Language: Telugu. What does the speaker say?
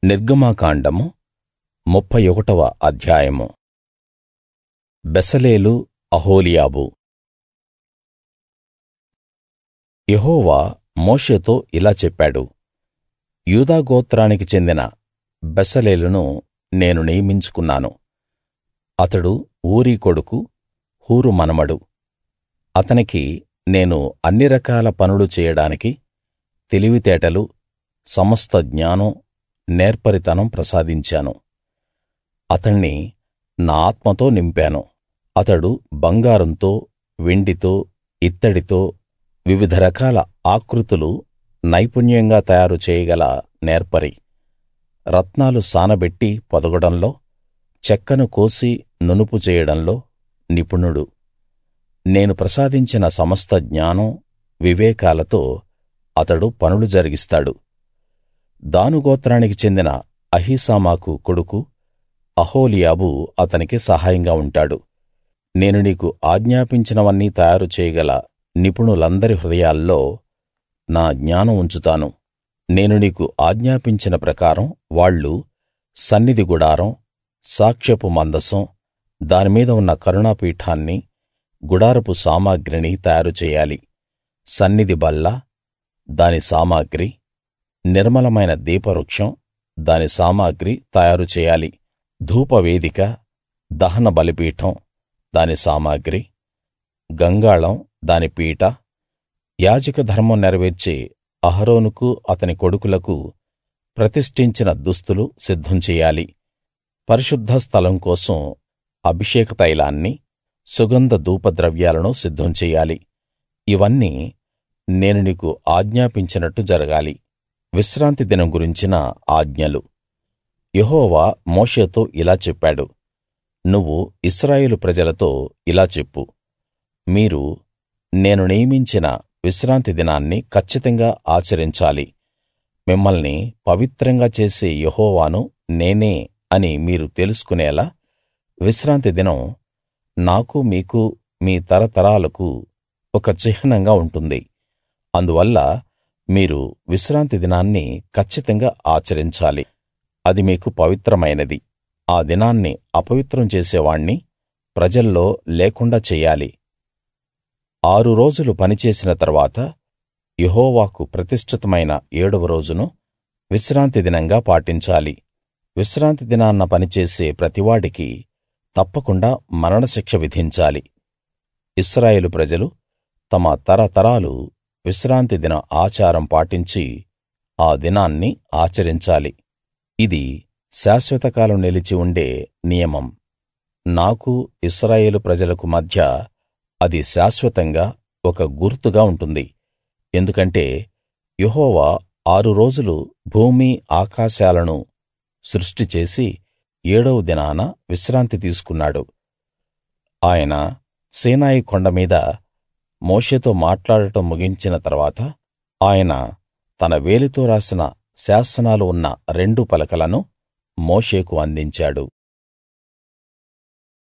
నిర్గమకాండము ముప్ఫై ఒకటవ అధ్యాయము బెసలేలు అహోలీయాబు యెహోవా మోషేతో ఇలా చెప్పాడు యూదా గోత్రానికి చెందిన బెసలేలును నేను నియమించుకున్నాను అతడు ఊరీ కొడుకు హూరు మనుమడు అతనికి నేను అన్ని రకాల పనులు చేయడానికి తెలివితేటలు సమస్త జ్ఞానం నేర్పరితనం ప్రసాదించాను అతణ్ణి నా ఆత్మతో నింపాను అతడు బంగారంతో వెండితో ఇత్తడితో వివిధ రకాల ఆకృతులు నైపుణ్యంగా తయారు చేయగల నేర్పరి రత్నాలు సానబెట్టి పొదగడంలో చెక్కను కోసి నునుపు చేయడంలో నిపుణుడు నేను ప్రసాదించిన సమస్త జ్ఞానం వివేకాలతో అతడు పనులు జరిగిస్తాడు దాను గోత్రానికి చెందిన అహీసామాకు కొడుకు అహోలీయాబు అతనికి సహాయంగా ఉంటాడు నేను నీకు ఆజ్ఞాపించినవన్నీ తయారు చేయగల నిపుణులందరి హృదయాల్లో నా జ్ఞానం ఉంచుతాను నేను నీకు ఆజ్ఞాపించిన ప్రకారం వాళ్ళు సన్నిధి గుడారం సాక్ష్యపు మందసం దాని మీద ఉన్న కరుణాపీఠాన్ని గుడారపు సామగ్రిని తయారు చేయాలి సన్నిధి బల్ల దాని సామగ్రి నిర్మలమైన దీపవృక్షం దాని సామగ్రి తయారు చేయాలి ధూపవేదిక దహన బలిపీఠం దాని సామగ్రి గంగాళం దాని పీట యాజక ధర్మం నెరవేర్చే అహరోనుకు అతని కొడుకులకు ప్రతిష్ఠించిన దుస్తులు సిద్ధం చెయ్యాలి పరిశుద్ధ స్థలం కోసం అభిషేక తైలాన్ని సుగంధ ధూపద్రవ్యాలను సిద్ధం చెయ్యాలి ఇవన్నీ నేను నీకు ఆజ్ఞాపించినట్టు జరగాలి విశ్రాంతి దినం గురించిన ఆజ్ఞలు యెహోవా మోషేతో ఇలా చెప్పాడు నువ్వు ఇశ్రాయేలు ప్రజలతో ఇలా చెప్పు మీరు నేను నియమించిన విశ్రాంతి దినాన్ని కచ్చితంగా ఆచరించాలి మిమ్మల్ని పవిత్రంగా చేసే యెహోవాను నేనే అని మీరు తెలుసుకునేలా విశ్రాంతి దినం నాకు మీకు మీ తరతరాలకు ఒక చిహ్నంగా ఉంటుంది అందువల్ల మీరు విశ్రాంతి దినాన్ని కచ్చితంగా ఆచరించాలి అది మీకు పవిత్రమైనది ఆ దినాన్ని అపవిత్రం చేసేవాణ్ణి ప్రజల్లో లేకుండా చెయ్యాలి ఆరు రోజులు పనిచేసిన తరువాత యెహోవాకు ప్రతిష్ఠితమైన ఏడవ రోజును విశ్రాంతి దినంగా పాటించాలి విశ్రాంతి దినాన్న పనిచేసే ప్రతివాడికి తప్పకుండా మరణశిక్ష విధించాలి ఇశ్రాయేలు ప్రజలు తమ తరతరాలు విశ్రాంతి దిన ఆచారం పాటించి ఆ దినాన్ని ఆచరించాలి ఇది శాశ్వతకాలం నిలిచి ఉండే నియమం నాకు ఇశ్రాయేలు ప్రజలకు మధ్య అది శాశ్వతంగా ఒక గుర్తుగా ఉంటుంది ఎందుకంటే యెహోవా ఆరు రోజులు భూమి ఆకాశాలను సృష్టి చేసి ఏడవ దినాన విశ్రాంతి తీసుకున్నాడు ఆయన సీనాయి కొండ మీద మోషేతో మాట్లాడటం ముగించిన తర్వాత ఆయన తన వేలితో రాసిన శాసనాలు ఉన్న రెండు పలకలను మోషేకు అందించాడు